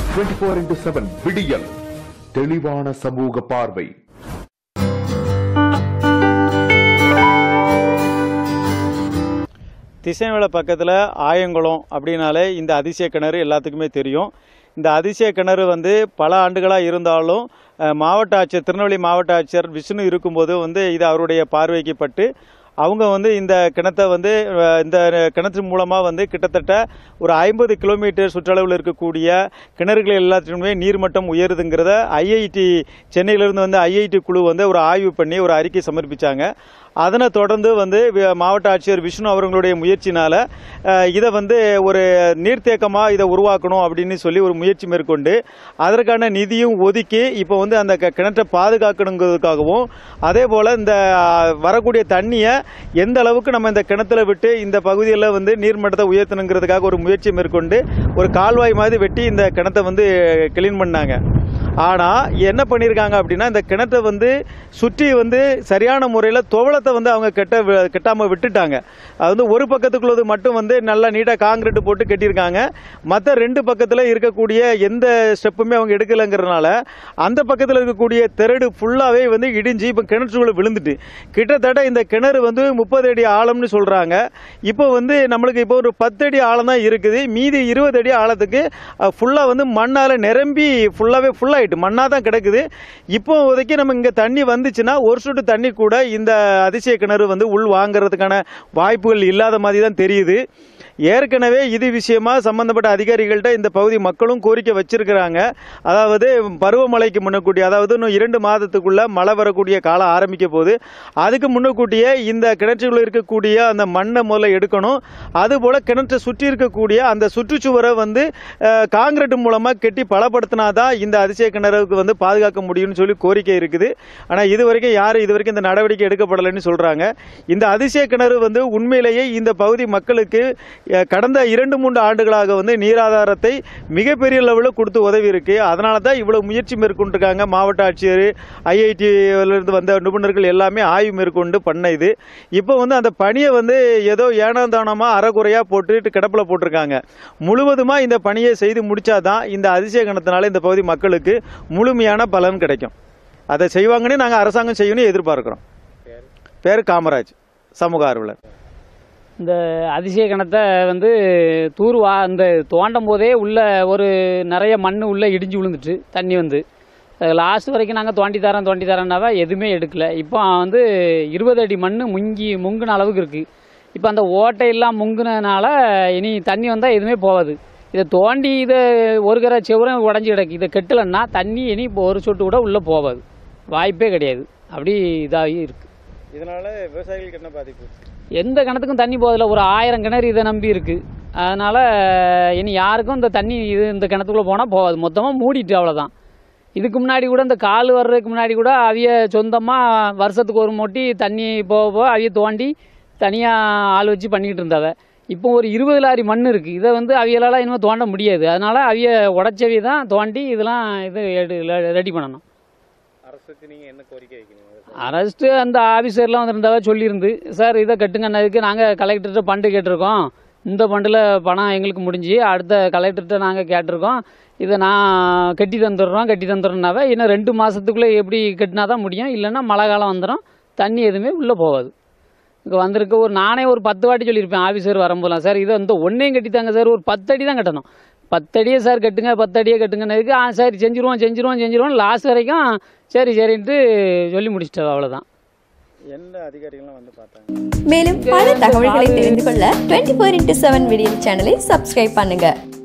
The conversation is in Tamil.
டுவெண்ட்டி ஃபோர் இன்டூ செவன் விடியல் தெளிவான சமூக பார்வை திசைவேலை பக்கத்தில் ஆயங்குளம் அப்படின்னாலே இந்த அதிசய கிணறு எல்லாத்துக்குமே தெரியும் இந்த அதிசய கிணறு வந்து பல ஆண்டுகளாக இருந்தாலும் அஹ், மாவட்ட ஆட்சியர் திருநெல்வேலி மாவட்ட ஆட்சியர் விஷ்ணு இருக்கும்போது வந்து இது அவருடைய பார்வைக்கு பட்டு அவங்க வந்து இந்த கிணத்தை வந்து அஹ், இந்த கிணத்து மூலமாக வந்து கிட்டத்தட்ட ஒரு ஐம்பது கிலோமீட்டர் சுற்றளவில் இருக்கக்கூடிய கிணறுகள் எல்லாத்துக்குமே நீர்மட்டம் உயருதுங்கிறத ஐஐடி சென்னையிலிருந்து வந்து ஐஐடி குழு வந்து ஒரு ஆய்வு பண்ணி ஒரு அறிக்கை சமர்ப்பிச்சாங்க அதனை தொடர்ந்து வந்து வி- மாவட்ட ஆட்சியர் விஷ்ணு அவர்களுடைய முயற்சினால அஹ், இதை வந்து ஒரு நீர்த்தேக்கமாக இதை உருவாக்கணும் அப்படின்னு சொல்லி ஒரு முயற்சி மேற்கொண்டு அதற்கான நிதியும் ஒதுக்கி இப்போ வந்து அந்த க- கிணற்றை பாதுகாக்கணுங்கிறதுக்காகவும் அதே போல் இந்த அஹ், வரக்கூடிய தண்ணியை எந்த அளவுக்கு நம்ம இந்த கிணத்துல விட்டு இந்த பகுதியில் வந்து நீர்மட்டத்தை உயர்த்தணுங்கிறதுக்காக ஒரு முயற்சி மேற்கொண்டு ஒரு கால்வாய் மாதிரி வெட்டி இந்த கிணத்தை வந்து கிளீன் பண்ணாங்க ஆனால் என்ன பண்ணியிருக்காங்க அப்படின்னா இந்த கிணத்தை வந்து சுற்றி வந்து சரியான முறையில் துவளத்தை வந்து அவங்க கெட்ட வி- கெட்டாம விட்டுட்டாங்க அது வந்து ஒரு பக்கத்துக்குள்ளது மட்டும் வந்து நல்லா நீட்டாக காங்கிரீட் போட்டு கட்டியிருக்காங்க மற்ற ரெண்டு பக்கத்தில் இருக்கக்கூடிய எந்த ஸ்டெப்புமே அவங்க எடுக்கலைங்கிறதுனால அந்த பக்கத்தில் இருக்கக்கூடிய திரடு ஃபுல்லாகவே வந்து இடிஞ்சு இப்போ கிணற்றுக்குள்ளே விழுந்துட்டு கிட்டத்தட்ட இந்த கிணறு வந்து முப்பது அடி ஆழம்னு சொல்கிறாங்க இப்போ வந்து நம்மளுக்கு இப்போ ஒரு பத்து அடி ஆழம் தான் இருக்குது மீதி இருபது அடி ஆழத்துக்கு ஃபுல்லாக வந்து மண்ணால் நிரம்பி ஃபுல்லாகவே ஃபுல்லாகிட்டு மண்ணாக தான் கிடக்குது இப்போ உதைக்கி நம்ம இங்கே தண்ணி வந்துச்சுன்னா ஒரு சொட்டு தண்ணி கூட இந்த அதிசய கிணறு வந்து உள் வாங்குறதுக்கான வாய்ப்புகள் இல்லாத மாதிரி தான் தெரியுது ஏற்கனவே இது விஷயமா சம்பந்தப்பட்ட அதிகாரிகள்கிட்ட இந்த பகுதி மக்களும் கோரிக்கை வச்சிருக்கிறாங்க அதாவது பருவமழைக்கு முன்னக்கூட்டிய அதாவது இன்னும் இரண்டு மாதத்துக்குள்ள மழை வரக்கூடிய காலம் ஆரம்பிக்க போகுது அதுக்கு முன்னக்கூட்டியே இந்த கிணற்றுக்குள்ள இருக்கக்கூடிய அந்த மண்ணை முதல்ல எடுக்கணும் அதுபோல கிணற்றை சுற்றி இருக்கக்கூடிய அந்த சுற்றுச்சுவரை வந்து அஹ், காங்கிரீட் மூலமா கட்டி பலப்படுத்தினாதான் இந்த அதிசய கிணறுக்கு வந்து பாதுகாக்க முடியும்னு சொல்லி கோரிக்கை இருக்குது ஆனா இது வரைக்கும் யாரும் இது வரைக்கும் இந்த நடவடிக்கை எடுக்கப்படலைன்னு சொல்றாங்க இந்த அதிசய கிணறு வந்து உண்மையிலேயே இந்த பகுதி மக்களுக்கு அஹ், கடந்த இரண்டு மூன்று ஆண்டுகளாக வந்து நீராதாரத்தை மிகப்பெரிய லெவலில் கொடுத்து உதவி இருக்கு அதனால தான் இவ்வளவு முயற்சி மேற்கொண்டிருக்காங்க மாவட்ட ஆட்சியர் ஐஐடியிலிருந்து வந்த நிபுணர்கள் எல்லாமே ஆய்வு மேற்கொண்டு பண்ண இது இப்போ வந்து அந்த பணியை வந்து ஏதோ ஏனோதானமாக அறகுறையாக போட்டுட்டு கிடப்பில் போட்டிருக்காங்க முழுவதுமாக இந்த பணியை செய்து முடிச்சாதான் இந்த அதிசய கணத்தினால இந்த பகுதி மக்களுக்கு முழுமையான பலன் கிடைக்கும் அதை செய்வாங்கன்னு நாங்கள் அரசாங்கம் செய்யணும்னு எதிர்பார்க்குறோம் பேர் காமராஜ் சமூக ஆர்வலர் இந்த அதிசய கிணத்தை வந்து தூர் வா இந்த தோண்டும் போதே உள்ள ஒரு நிறைய மண் உள்ளே இடிஞ்சு விழுந்துட்டு தண்ணி வந்து லாஸ்ட் வரைக்கும் நாங்கள் தோண்டி தரோம் தோண்டி தரோன்னாவா எதுவுமே எடுக்கல இப்போ வந்து இருபது அடி மண் முங்கி முங்கின அளவுக்கு இருக்குது இப்போ அந்த ஓட்டையெல்லாம் முங்கினனால இனி தண்ணி வந்தால் எதுவுமே போகாது இதை தோண்டி இதை ஒரு கரை செவரம் உடஞ்சி கிடக்கு இதை கெட்டலைன்னா தண்ணி இனி இப்போ ஒரு சொட்டு கூட உள்ளே போகாது வாய்ப்பே கிடையாது அப்படி இதாகி இருக்குது இதனால விவசாயிகளுக்கு என்ன பாதிப்பு எந்த கிணத்துக்கும் தண்ணி போதில்ல ஒரு ஆயிரம் கிணறு இதை நம்பி இருக்கு அதனால இனி யாருக்கும் இந்த தண்ணி இது இந்த கிணத்துக்குள்ள போனால் போகாது மொத்தமாக மூடிட்டு அவ்வளோதான் இதுக்கு முன்னாடி கூட இந்த கால் வர்றதுக்கு முன்னாடி கூட அவிய சொந்தமாக வருஷத்துக்கு ஒரு மொட்டி தண்ணி போக போக அவிய தோண்டி தனியாக ஆள் வச்சு பண்ணிக்கிட்டு இருந்தாவ இப்போ ஒரு இருபது லாரி மண் இருக்குது இதை வந்து அவியலால் இனிமேல் தோண்ட முடியாது அதனால அவிய உடச்சவி தான் தோண்டி இதெல்லாம் இது ரெடி பண்ணணும் அரசுக்கு நீங்கள் என்ன கோரிக்கை வைக்கிறீங்க அரஸ்ட்டு அந்த ஆஃபீஸர்லாம் வந்திருந்தவ சொல்லியிருந்து சார் இதை கட்டுங்கன்னதுக்கு நாங்கள் கலெக்டர்கிட்ட ஃபண்டு கேட்டிருக்கோம் இந்த ஃபண்டில் பணம் எங்களுக்கு முடிஞ்சு அடுத்த கலெக்டர்கிட்ட நாங்கள் கேட்டிருக்கோம் இதை நான் கட்டி தந்துடுறோம் கட்டி தந்துடுறோம்னாவே இன்னும் ரெண்டு மாதத்துக்குள்ளே எப்படி கட்டினா தான் முடியும் இல்லைன்னா மழை காலம் வந்துடும் தண்ணி எதுவுமே உள்ளே போகாது இங்கே வந்திருக்க ஒரு நானே ஒரு பத்து வாட்டி சொல்லியிருப்பேன் ஆஃபீஸர் வரும்போதெல்லாம் சார் இதை வந்து ஒன்றையும் கட்டித்தாங்க சார் ஒரு பத்து அடி தான் கட்டணும் பத்தடியே சார் கட்டுங்க பத்தடியே கட்டுங்கன்னதுக்கு ஆ சரி செஞ்சுருவோம் செஞ்சுருவோம் செஞ்சுருவோம் லாஸ்ட் வரைக்கும் சரி சரின்ட்டு சொல்லி முடிச்சிட்டோம் அவ்வளோதான் எந்த அதிகாரிகள்லாம் வந்து பார்த்தாங்க மேலும் பல தகவல்களை தெரிந்து கொள்ள டுவெண்ட்டி ஃபோர் இன்டூ செவன் விடியல் சேனலை சப்ஸ்கிரைப் பண்ணுங்க